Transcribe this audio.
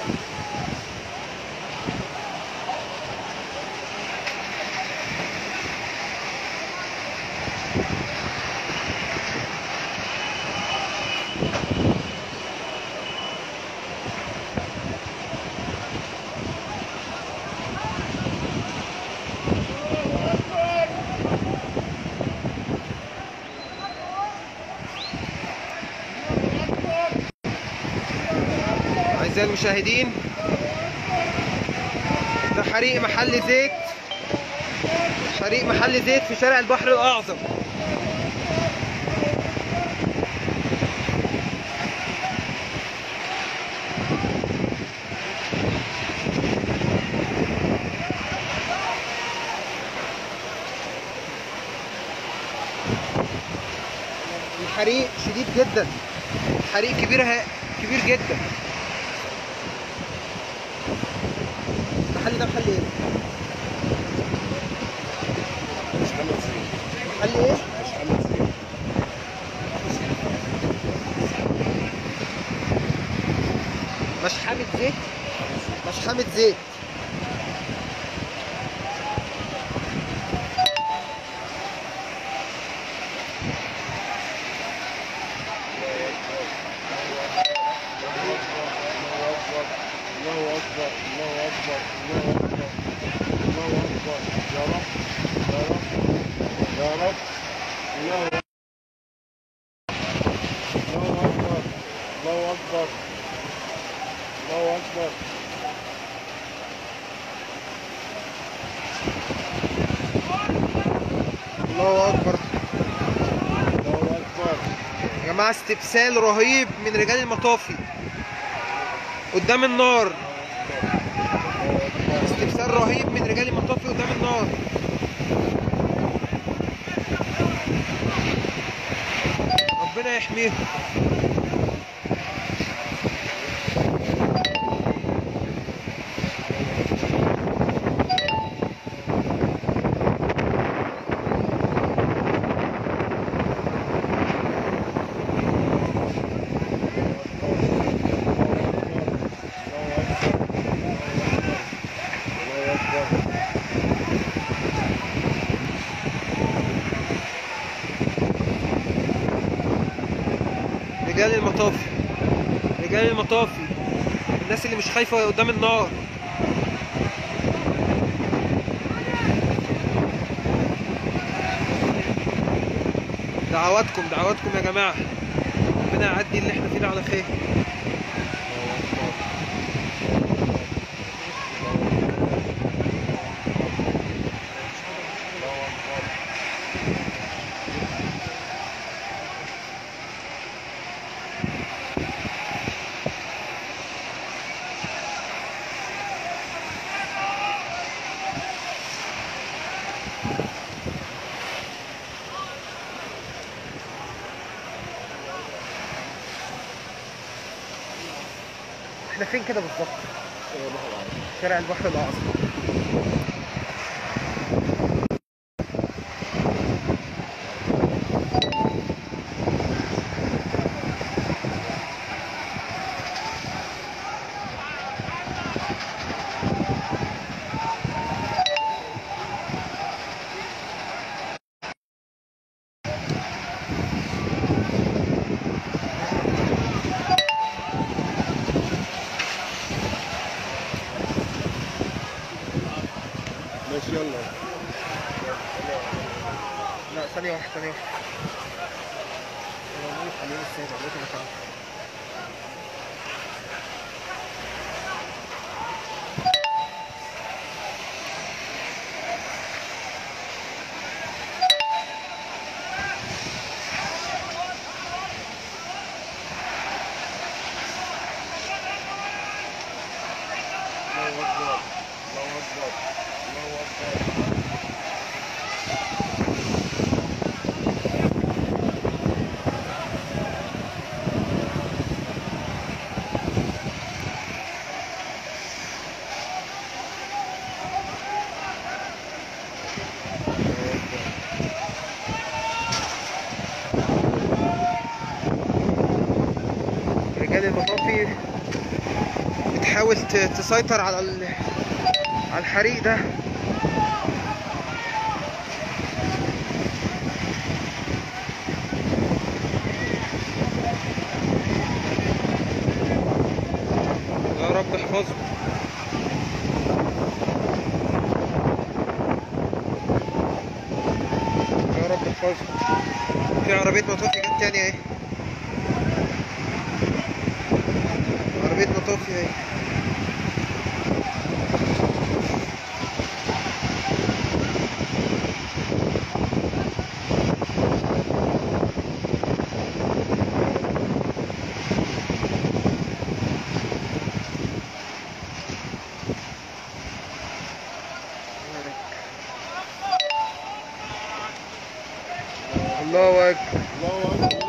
أعزائي المشاهدين ده حريق محل زيت حريق محل زيت في شارع البحر الأعظم الحريق شديد جدا حريق كبير ه- كبير جدا المحل ده محل ايه؟ محمد زين محل ايه؟ محمد زين مشحمة زيت مشحمة زيت الله اكبر الله اكبر الله اكبر الله اكبر يا رب يا رب يا رب الله الله اكبر الله اكبر الله اكبر الله أكبر الله اكبر يا جماعة استبسال رهيب من رجال المطافي قدام النار استبسال رهيب من رجال المطافي قدام النار ربنا يحميهم الله اكبر رجال المطافي رجال المطافي الناس اللي مش خايفة وهي قدام النار دعواتكم دعواتكم يا جماعة ربنا يعدي اللي احنا فيه ده على خير احنا فين كده بالظبط شارع البحر الاعظم ماشي يلا لا ثانية واحدة ثانية واحدة أنا بقول خليني السابع دلوقتي أنا تعبان. الله اكبر الله اكبر الله اكبر رجال المطافي تحاول ت- تسيطر على ال... على الحريق ده يا رب احفظه يا رب احفظه في عربية مطافي جت تاني اهي عربية مطافي اهي الله اكبر الله اكبر